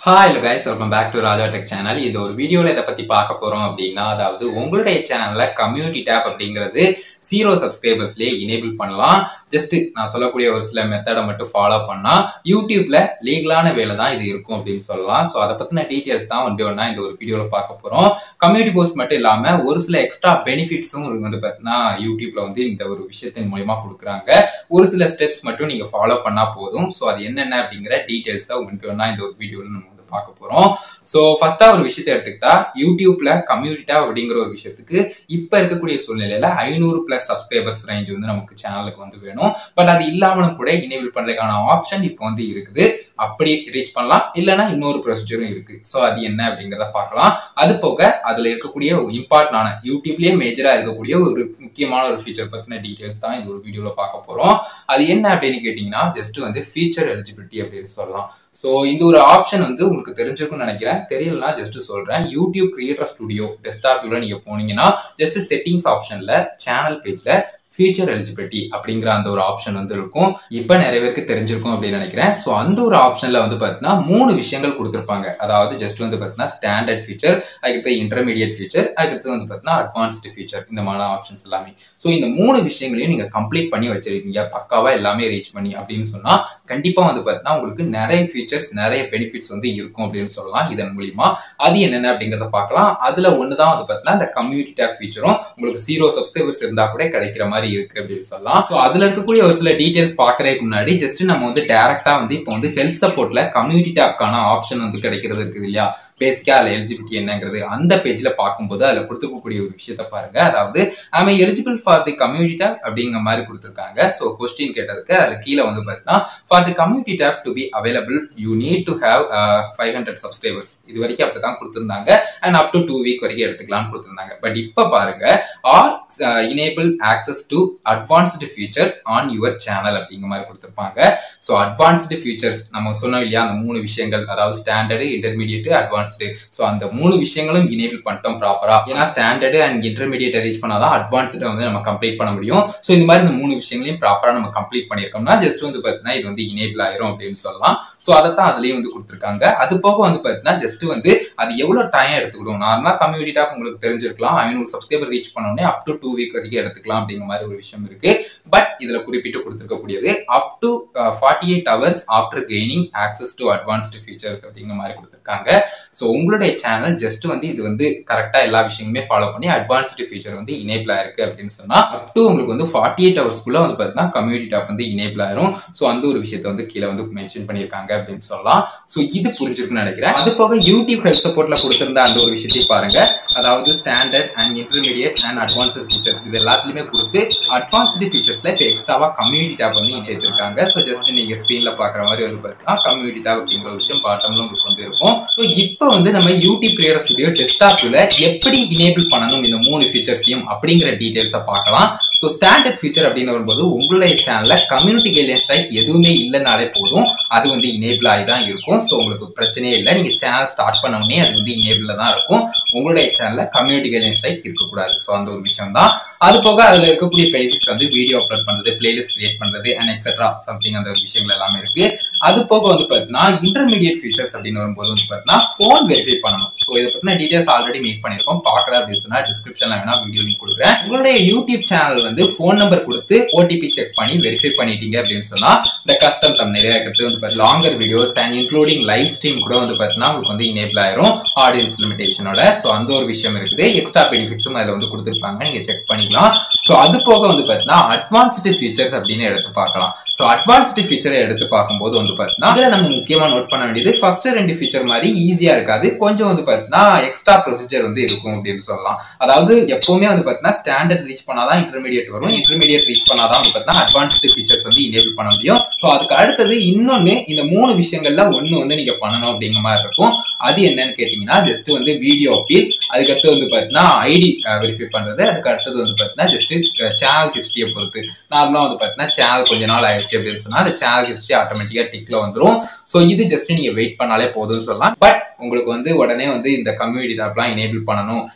hi hello guys welcome back to Raja tech channel இது ஒரு வீடியோவில் இதை பற்றி பார்க்க போகிறோம் அப்படின்னா அதாவது உங்களுடைய சேனலில் கம்யூனிட்டி டேப் அப்படிங்கிறது ஜீரோ சப்ஸ்கிரைபர்ஸ்லேயே எனேபிள் பண்ணலாம் ஜஸ்ட் நான் சொல்லக்கூடிய ஒரு சில மெத்தடை மட்டும் ஃபாலோ பண்ணால் யூடியூப்ல லீகலான வேலை தான் இது இருக்கும் அப்படின்னு சொல்லலாம் ஸோ அதை பற்றின டீட்டெயில்ஸ் தான் ஒன்று ஒன்றா இந்த ஒரு வீடியோவில் பார்க்க போகிறோம் கம்யூனிட்டி போஸ்ட் மட்டும் இல்லாமல் ஒரு சில எக்ஸ்ட்ரா பெனிஃபிட்ஸும் வந்து பார்த்தீங்கன்னா யூடியூப்ல வந்து இந்த ஒரு விஷயத்தின் மூலியமா கொடுக்குறாங்க ஒரு சில ஸ்டெப்ஸ் மட்டும் நீங்கள் ஃபாலோ பண்ணால் போதும் ஸோ அது என்னென்ன அப்படிங்கிற டீட்டெயில்ஸை ஒன்று ஒன்றா இந்த ஒரு வீடியோவில் நம்ம வந்து பார்க்க போகிறோம் ஸோ ஃபர்ஸ்டா ஒரு விஷயத்தை எடுத்துக்கிட்டா யூடியூப்ல கம்யூனிட்டா அப்படிங்கிற ஒரு விஷயத்துக்கு இப்போ இருக்கக்கூடிய சூழ்நிலையில ஐநூறு பிளஸ் சப்ஸ்கிரைபர்ஸ் ரேஞ்ச் வந்து நமக்கு சேனலுக்கு வந்து வேணும் பட் அது இல்லாமலும் கூட இனேபிள் பண்றதுக்கான ஆப்ஷன் இப்போ வந்து இருக்குது அப்படி ரீச் பண்ணலாம் இல்லைன்னா இன்னொரு ப்ரொசீஜரும் இருக்கு ஸோ அது என்ன அப்படிங்கிறத பார்க்கலாம் அது போக அதுல இருக்கக்கூடிய இம்பார்ட்டன்டான யூடியூப்லயே மேஜரா இருக்கக்கூடிய ஒரு முக்கியமான ஒரு ஃபீச்சர் பத்தின டீடைல்ஸ் தான் இந்த ஒரு வீடியோல பார்க்க போறோம் அது என்ன அப்படின்னு கேட்டீங்கன்னா ஜஸ்ட் வந்து ஃபீச்சர் எலிஜிபிலிட்டி அப்படின்னு சொல்லலாம் ஸோ இந்த ஒரு ஆப்ஷன் வந்து உங்களுக்கு தெரிஞ்சிருக்கும்னு நினைக்கிறேன் தெரியலனா ஜஸ்ட் சொல்றேன் யூடியூப் கிரியேட்டர் ஸ்டுடியோ டெஸ்க்டாப்ல நீங்க போனீங்கன்னா ஜஸ்ட் செட்டிங்ஸ் ஆப்ஷன்ல சேனல் பேஜ்ல ஃபியூச்சர் எலிஜிபிலிட்டி அப்படிங்கிற அந்த ஒரு ஆப்ஷன் வந்து இருக்கும் இப்போ நிறைய பேருக்கு தெரிஞ்சிருக்கும் அப்படின்னு நினைக்கிறேன் ஸோ அந்த ஒரு ஆப்ஷனில் வந்து பார்த்தீங்கன்னா மூணு விஷயங்கள் கொடுத்துருப்பாங்க அதாவது ஜஸ்ட் வந்து பார்த்தீங்கன்னா ஸ்டாண்டர்ட் ஃபீச்சர் அதுக்கடுத்து இன்டர்மீடியட் ஃபீச்சர் அதுக்கடுத்து வந்து பார்த்தீங்கன்னா அட்வான்ஸ்டு ஃபீச்சர் இந்த மாதிரி ஆப்ஷன்ஸ் எல்லாமே ஸோ இந்த மூணு விஷயங்களையும் நீங்கள் கம்ப்ளீட் பண்ணி வச்சிருக்கீங்க பக்காவாக எல்லாமே ரீச் பண்ணி அப்படின்னு சொன்னால் கண்டிப்பாக வந்து பார்த்தீங்கன்னா உங்களுக்கு நிறைய ஃபீச்சர்ஸ் நிறைய பெனிஃபிட்ஸ் வந்து இருக்கும் அப்படின்னு சொல்லலாம் இதன் மூலியமா அது என்னென்ன அப்படிங்கிறத பார்க்கலாம் அதில் ஒன்று தான் வந்து பார்த்தீங்கன்னா இந்த கம்யூனிட்டி டேப் ஃபீச்சரும் உங்களுக்கு ஜீரோ சப்ஸ்கிரைபர்ஸ் இருந்தால் கூட கிடைக்கிற மாதிரி மாதிரி இருக்கு அப்படின்னு சொல்லலாம் ஸோ அதுல இருக்கக்கூடிய ஒரு சில டீடைல்ஸ் பாக்குறதுக்கு முன்னாடி ஜஸ்ட் நம்ம வந்து டேரக்டா வந்து இப்போ வந்து ஹெல்த் சப்போர்ட்ல கம்யூனிட்டி டேப்க்கான ஆப்ஷன் வந்து கிடைக்கிறது இருக்குது இல்லையா பேசிக்கா அதில் எலிஜிபிலிட்டி என்னங்கிறது அந்த பேஜ்ல பார்க்கும்போது அதில் கொடுத்துருக்கக்கூடிய ஒரு விஷயத்த பாருங்க அதாவது I eligible for the community tab அப்படிங்கிற மாதிரி கொடுத்துருக்காங்க ஸோ கொஸ்டின் கேட்டதுக்கு அதில் கீழே வந்து பார்த்தீங்கன்னா for the community tab to be available you need to have five hundred subscribers இது வரைக்கும் அப்படி தான் கொடுத்துருந்தாங்க and up to two week வரைக்கும் எடுத்துக்கலாம்னு கொடுத்துருந்தாங்க பட் இப்போ பாருங்க or enable access to advanced features on your channel அப்படிங்கிற மாதிரி கொடுத்துருப்பாங்க ஸோ அட்வான்ஸ்டு ஃபீச்சர்ஸ் நம்ம சொன்னோம் இல்லையா அந்த மூணு விஷயங்கள் அதாவது standard intermediate advance advanced so அந்த மூணு விஷயங்களும் இனேபிள் பண்ணிட்டோம் ப்ராப்பரா ஏன்னா ஸ்டாண்டர்டு அண்ட் இன்டர்மீடியட் ரீச் பண்ணாதான் அட்வான்ஸ்டு வந்து நம்ம கம்ப்ளீட் பண்ண முடியும் ஸோ இந்த மாதிரி இந்த மூணு விஷயங்களையும் ப்ராப்பரா நம்ம கம்ப்ளீட் பண்ணியிருக்கோம்னா ஜஸ்ட் வந்து பார்த்தீங்கன்னா இது வந்து இனேபிள் ஆயிரும் அப்படின்னு சொல்லலாம் ஸோ அதை தான் அதுலயும் வந்து கொடுத்துருக்காங்க அது போக வந்து பார்த்தீங்கன்னா ஜஸ்ட் வந்து அது எவ்வளோ டைம் எடுத்துக்கிடும் நார்மலாக கம்யூனிட்டி டாப் உங்களுக்கு தெரிஞ்சிருக்கலாம் ஐநூறு சப்ஸ்கிரைபர் ரீச் பண்ணோடனே அப் டு டூ வீக் வரைக்கும் எடுத்துக்கலாம் அப்படிங்கிற மாதிரி ஒரு விஷயம் இருக்கு பட் இதுல குறிப்பிட்டு கொடுத்துருக்கக்கூடியது up to forty eight hours after gaining access to advanced features அப்படிங்கிற மாதிரி கொடுத்துருக்காங்க ஸோ உங்களுடைய சேனல் ஜஸ்ட் வந்து இது வந்து கரெக்டா எல்லா விஷயங்களுமே ஃபாலோ பண்ணி அட்வான்ஸ்டு ஃபீச்சர் வந்து இனேபிள் ஆயிருக்கு அப்படின்னு சொன்னா அப் டு உங்களுக்கு வந்து ஃபார்ட்டி எயிட் ஹவர்ஸ்க்குள்ள வந்து பார்த்தீங்கன்னா கம்யூனிட்டி டாப் வந்து இனேபிள் ஆயிரும் ஸோ அந்த ஒரு விஷயத்தை வந்து கீழே வந்து மென்ஷன் பண்ணியிருக்காங்க அப்படின்னு சொல்லலாம் ஸோ இது புரிஞ்சிருக்குன்னு நினைக்கிறேன் அது போக யூடியூப் ஹெல்த் சப்போர்ட்ல கொடுத்திருந்த அந்த ஒரு விஷயத்தையும் பாருங்க அதாவது standard and intermediate and advanced features இது எல்லாத்துலயுமே கொடுத்து அட்வான்ஸ்டு ஃபீச்சர்ஸ்ல இப்போ எக்ஸ்ட்ராவா கம்யூனிட்டி டேப் வந்து சேர்த்திருக்காங்க ஸோ ஜஸ்ட் நீங்க ஸ்க்ரீன்ல பாக்குற மாதிரி வந்து பார்த்தீங்கன்னா கம்யூனிட்டி டேப் அப்படிங்கிற ஒரு விஷயம் பாட்டம்ல உங்களுக்கு வந்து இருக்கும் ஸோ இப்போ வந்து நம்ம யூடியூப் கிரியேட்டர் ஸ்டுடியோ டெஸ்க்டாப்ல எப்படி இனேபிள் பண்ணணும் இந்த மூணு ஃபீச்சர்ஸையும் அப்படிங்கிற டீடைல்ஸை பார்க்கலாம் ஸோ ஸ்டாண்டர்ட் ஃபீச்சர் அப்படின்னு வரும்போது உங்களுடைய சேனல்ல கம்யூனிட்டி கைட்லைன் ஸ்ட்ரைக் எதுவுமே இல்லைனாலே போதும் அது வந்து இனேபிள் ஆகி தான் இருக்கும் ஸோ உங்களுக்கு பிரச்சனையே இல்லை நீங்க சேனல் ஸ்டார்ட் பண்ண உடனே அது வந்து இனேபிள் தான் இருக்கும் உங்களுடைய சேனல்ல கம்யூனிட்டி கைட்லைன் ஸ்ட்ரைக் இருக்கக்கூடாது ஸோ அந்த ஒரு விஷயம் தான் அது போக அதுல இருக்கக்கூடிய பெனிஃபிட்ஸ் வந்து வீடியோ அப்லோட் பண்றது பிளேலிஸ்ட் கிரியேட் பண்றது அண்ட் எக்ஸெட்ரா சம்திங் அந்த விஷயங்கள் எல்லாமே இருக்கு அது போக வந்து பார்த்தீங்கன்னா இன்டர்மீடியட் ஃபீச்சர்ஸ் அப்படின்னு வரும்போது வந்து பார்த்தீங்கன்னா ஃபோன் வெரிஃபை பண்ணணும் ஸோ இதை பத்தின டீடைல்ஸ் ஆல்ரெடி மேக் பண்ணிருக்கோம் பார்க்கல அப்படின்னு சொன்னா டிஸ்கிரிப்ஷன்ல வேணா வீடியோ லிங்க் கொடுக்குறேன் உங்களுடைய யூடியூப் சேனல் வந்து ஃபோன் நம்பர் கொடுத்து ஓடிபி செக் பண்ணி வெரிஃபை பண்ணிட்டீங்க அப்படின்னு சொன்னா இந்த கஸ்டம் தம் நிறைய இருக்கிறது வந்து longer videos and including live stream கூட வந்து பார்த்தீங்கன்னா உங்களுக்கு வந்து இனேபிள் ஆயிரும் ஆடியன்ஸ் லிமிடேஷனோட ஸோ அந்த ஒரு விஷயம் இருக்குது எக்ஸ்ட்ரா பெனிஃபிட்ஸும் அதில் வந்து கொடுத்துருப்பாங்க நீங்க செக் பண்ணிக்கலாம் ஸோ அது போக வந்து பார்த்தீங்கன்னா அட்வான்ஸ்டு ஃபீச்சர்ஸ் அப்படின்னு எடுத்து பார்க்கலாம் ஸோ அட்வான்ஸ்டு ஃபீச்சரை எடுத்து பார்க்கும்போது வந்து பார்த்தீங்கன்னா அதில் நம்ம முக்கியமாக நோட் பண்ண வேண்டியது ஃபர்ஸ்ட் ரெண்டு ஃபீச்சர் மாதிரி ஈஸியாக இருக்காது கொஞ்சம் வந்து பார்த்தீங்கன்னா எக்ஸ்ட்ரா ப்ரொசீஜர் வந்து இருக்கும் அப்படின்னு சொல்லலாம் அதாவது எப்பவுமே வந்து பார்த்தீங்கன்னா ஸ்டாண்டர்ட் ரீச் பண்ணாதான் இன்டர்மீடியட் வரும் இன்டர்மீடியட் ரீச் பண்ணாதான் வந்து பார்த்தீங்கன்னா அட்வான்ஸ்டு ஃபீச்சர்ஸ் வந்து இனேபிள் பண்ண முடியும் ஸோ அதுக்கு அடுத்தது இன்னொன்று இந்த மூணு விஷயங்கள்ல ஒன்று வந்து நீங்க பண்ணணும் அப்படிங்கிற மாதிரி இருக்கும் அது என்னன்னு கேட்டீங்கன்னா ஜஸ்ட் வந்து வீடியோ அப்பீல் அதுக்கடுத்து வந்து பார்த்தீங்கன்னா ஐடி வெரிஃபை பண்றது அதுக்கு அடுத்தது வந்து பார்த்தீங்கன்னா ஜஸ்ட் சேனல் ஹிஸ்டரியை பொறுத்து நார்மலாக வந்து பார்த்தீங்கன்னா சேனல் கொஞ்ச நாள் ஆயிடுச்சு அப்படின்னு சொன்னா அந்த சேனல் ஹிஸ்டரி ஆட்டோமேட்டிக்காக டிக்ல வந்துடும் ஸோ இது ஜஸ்ட் நீங்க வெயிட் பண்ணாலே போதும்னு சொல்லலாம் பட் உங்களுக்கு வந்து உடனே வந்து இந்த கம்யூனிட்டி டேப்லாம் எனேபிள் பண்ணணும் அண்ட்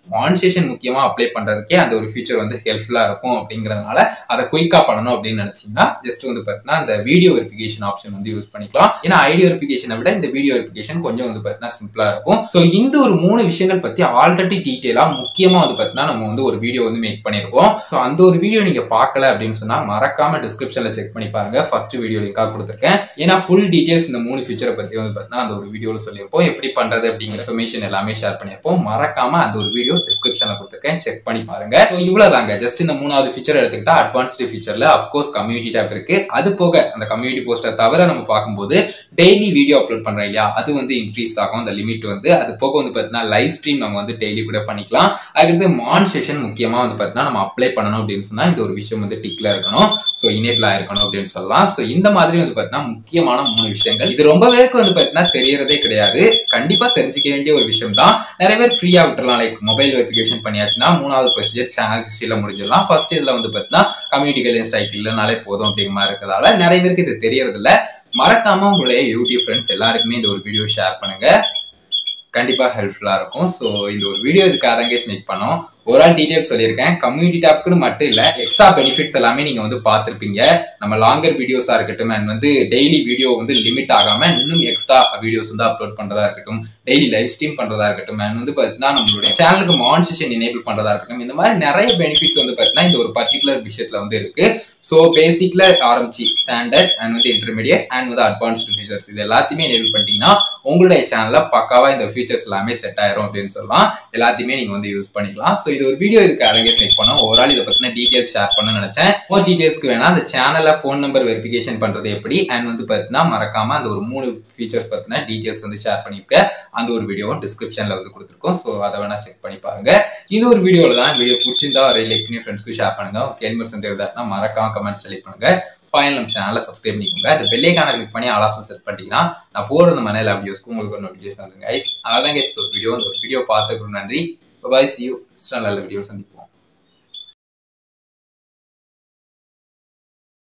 மானிசேஷன் முக்கியமா அப்ளை பண்றதுக்கே அந்த ஒரு ஃபீச்சர் வந்து ஹெல்ப்ஃபுல்லா இருக்கும் அப்படிங்கறதுனால அதை குயிக்கா பண்ணணும் அப்படின்னு நினைச்சீங்கன்னா ஜஸ்ட் வந்து பார்த்தீங்கன்னா இந்த வீடியோ வெரிஃபிகேஷன் ஆப்ஷன் வந்து யூஸ் பண்ணிக்கலாம் ஏன்னா ஐடியோ வெரிஃபிகேஷனை விட இந்த வீடியோ வெரிஃபிகேஷன் கொஞ்சம் வந்து பார்த்தீங்கன்னா சிம்பிளா இருக்கும் ஸோ இந்த ஒரு மூணு விஷயங்கள் பத்தி ஆல்ரெடி டீட்டெயிலா முக்கியமா வந்து பார்த்தீங்கன்னா நம்ம வந்து ஒரு வீடியோ வந்து மேக் பண்ணிருக்கோம் ஸோ அந்த ஒரு வீடியோ நீங்க பார்க்கல அப்படின்னு சொன்னா மறக்காம டிஸ்கிரிப்ஷன்ல செக் பண்ணி பாருங்க ஃபர்ஸ்ட் வீடியோ லிங்காக கொடுத்துருக்கேன் ஏன்னா ஃபுல் டீடைல்ஸ் இந்த மூணு ஃபீச்சரை பத்தி வந்து பார்த்தீங்கன்னா அந்த ஒரு வீடியோல சொல்லியிருப்போம் எப்படி பண்றது அப்படிங்கிற இன்ஃபர்மேஷன் எல்லாமே ஷேர் பண்ணியிருப்போம் மறக்காம அந்த ஒரு வீடியோ டிஸ்கிரிப்ஷன்ல கொடுத்துருக்கேன் செக் பண்ணி பாருங்க ஸோ இவ்வளவுதாங்க ஜஸ்ட் இந்த மூணாவது ஃபீச்சர் எடுத்துக்கிட்டா அட்வான்ஸ்டு ஃபீச்சர்ல அஃப்கோர்ஸ் கம்யூனிட்டி டேப் இருக்கு அது போக அந்த கம்யூனிட்டி போஸ்டர் தவிர நம்ம பார்க்கும்போது டெய்லி வீடியோ அப்லோட் பண்றோம் இல்லையா அது வந்து இன்க்ரீஸ் ஆகும் அந்த லிமிட் வந்து அது போக வந்து பார்த்தீங்கன்னா லைவ் ஸ்ட்ரீம் நம்ம வந்து டெய்லி கூட பண்ணிக்கலாம் அதுக்கடுத்து மான் செஷன் முக்கியமா வந்து பார்த்தீங்கன்னா நம்ம அப்ளை பண்ணணும் அப்படின்னு சொன்னா இந்த ஒரு விஷயம் வந்து டிக்ல இருக்கணும் ஸோ இனேபிள் ஆயிருக்கணும் அப்படின்னு சொல்லலாம் ஸோ இந்த மாதிரி வந்து பார்த்தீங்கன்னா முக்கியமான மூணு விஷயங்கள் இது ரொம்ப பேருக்கு வந்து பார்த்தீங்கன்னா தெரியறதே கிடையாது கண்டிப்பா தெரிஞ்சுக்க வேண்டிய ஒரு விஷயம் தான் நிறைய பேர் ஃப்ரீயா விட்டுறலாம் லைக் மொபைல் வெரிஃபிகேஷன் பண்ணியாச்சுன்னா மூணாவது ப்ரொசீஜர் சேனல் ஹிஸ்ட்ரியில முடிஞ்சிடலாம் ஃபர்ஸ்ட் இதுல வந்து பார்த்தீங்கன்னா கம்யூனிட்டி கைட்லைன் ஸ்ட்ரைக் இல்லைனாலே போதும் அப்படிங்கிற மாதிரி இருக்கிறதால நிறைய பேருக்கு இது தெரியறது இல்ல மறக்காம உங்களுடைய யூடியூப் ஃப்ரெண்ட்ஸ் எல்லாருக்குமே இந்த ஒரு வீடியோ ஷேர் பண்ணுங்க கண்டிப்பா ஹெல்ப்ஃபுல்லா இருக்கும் ஸோ இந்த ஒரு வீடியோ இதுக்காக தான் கேஸ் மேக் பண்ணோம் ஒரு ஆள் டீடைல்ஸ் சொல்லியிருக்கேன் கம்யூனிட்டி டாப்க்குன்னு மட்டும் இல்ல எக்ஸ்ட்ரா பெனிஃபிட்ஸ் எல்லாமே நீங்க வந்து பார்த்திருப்பீங்க நம்ம லாங்கர் வீடியோஸா இருக்கட்டும் அண்ட் வந்து டெய்லி வீடியோ வந்து லிமிட் ஆகாம இன்னும் எக்ஸ்ட்ரா வீடியோஸ் வந்து அப்லோட் பண்றதா இருக்கட்டும் டெய்லி லைவ் ஸ்ட்ரீம் பண்றதா இருக்கட்டும் அண்ட் வந்து பார்த்தீங்கன்னா நம்மளுடைய சேனலுக்கு மானிசேஷன் எனேபிள் பண்றதா இருக்கட்டும் இந்த மாதிரி நிறைய பெனிஃபிட்ஸ் வந்து பார்த்தீங்கன்னா இந்த ஒரு பர்டிகுலர் விஷயத்துல வந்து இருக்கு ஸோ பேசிக்ல ஆரம்பிச்சு ஸ்டாண்டர்ட் அண்ட் வந்து இன்டர்மீடியட் அண்ட் வந்து அட்வான்ஸ்டு ஃபீச்சர்ஸ் இது எல்லாத்தையுமே எனேபிள் பண்ணிட்டீங்கன்னா உங்களுடைய சேனல்ல பக்காவா இந்த ஃபீச்சர்ஸ் எல்லாமே செட் ஆயிரும் அப்படின்னு சொல்லலாம் எல்லாத்தையுமே நீங்க வந்து யூஸ் பண்ணிக்கலாம் ஸோ இது ஒரு வீடியோ இதுக்கு அரங்கேஸ் மேக் பண்ணோம் ஒரு ஆள் இதை பத்தின டீடைல்ஸ் ஷேர் பண்ண நினைச்சேன் மோர் டீடைல்ஸ்க்கு வேணா அந்த சேனல்ல ஃபோன் நம்பர் வெரிஃபிகேஷன் பண்றது எப்படி அண்ட் வந்து பார்த்தீங்கன்னா மறக்காம அந்த ஒரு மூணு ஃபீச்சர்ஸ் பத்தின டீடைல்ஸ் வந்து ஷேர் பண்ணிருக்கேன் அந்த ஒரு வீடியோவும் டிஸ்கிரிப்ஷன்ல வந்து கொடுத்துருக்கோம் ஸோ அதை வேணா செக் பண்ணி பாருங்க இது ஒரு வீடியோல தான் வீடியோ பிடிச்சிருந்தா ஒரு லைக் பண்ணி ஃப்ரெண்ட்ஸ்க்கு ஷேர் பண்ணுங்க கேள்வி இருந்தா மறக்காம கமெண்ட்ஸ் டெலிட் பண்ணுங்க ஃபைனல் நம்ம சேனலை சப்ஸ்கிரைப் பண்ணிக்கோங்க அந்த பெல்லைக்கான கிளிக் பண்ணி ஆல் ஆப்ஷன் செட் பண்ணிட்டீங்கன்னா நான் போகிற இந்த மனையில் வீடியோஸ்க்கு உங்களுக்கு ஒரு நோட்டிஃபிகேஷன் வந்துங்க ஐஸ் அதான் கேஸ் ஒரு வீடியோ அந்த ஒரு வீடியோ பார்த்துக்கு நன்றி பாய் சி யூ நல்ல வீடியோ சந்திப்போம்